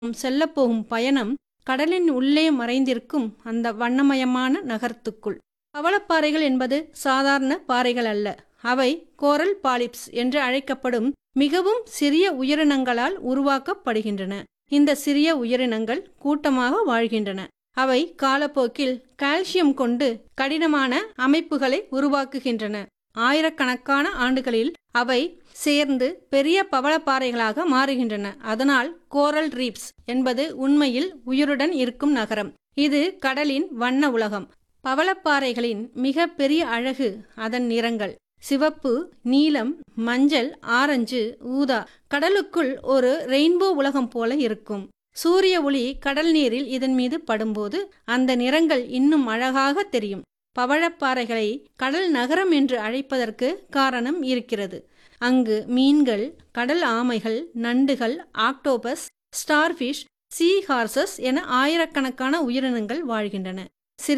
செல்லப்போகும் பயணம் கடலின் உள்ளே மறைந்திருக்கும் அந்த வண்ணமயமான நகரத்துக்குள் பவளப்பாறைகள் என்பது சாதாரண பாறைகள் அல்ல அவை கோரல் பாலிப்ஸ் என்று அழைக்கப்படும் மிகவும் சிறிய உயிரினங்களால் உருவாக்கப்படுகின்றன இந்த சிறிய உயிரினங்கள் கூட்டமாக வாழ்கின்றன அவை காலப்போக்கில் கால்சியம் கொண்டு கடினமான அமைப்புகளை உருவாக்குகின்றன ஆயிரக்கணக்கான ஆண்டுகளில் அவை சேர்ந்து பெரிய பவளப்பாறைகளாக மாறுகின்றன அதனால் கோரல் ரீப்ஸ் என்பது உண்மையில் உயிருடன் இருக்கும் நகரம் இது கடலின் வண்ண உலகம் பவளப்பாறைகளின் மிக பெரிய அழகு அதன் நிறங்கள் சிவப்பு நீலம் மஞ்சள் ஆரஞ்சு ஊதா கடலுக்குள் ஒரு ரெயின்போ உலகம் போல இருக்கும் சூரிய ஒளி கடல் நீரில் இதன் மீது படும்போது அந்த நிறங்கள் இன்னும் அழகாக தெரியும் பவழப்பாறைகளை கடல் நகரம் என்று அழைப்பதற்கு காரணம் இருக்கிறது அங்கு மீன்கள் கடல் ஆமைகள் நண்டுகள் ஆக்டோபஸ் ஸ்டார்ஃபிஷ் சீ ஹார்சஸ் என ஆயிரக்கணக்கான உயிரினங்கள் வாழ்கின்றன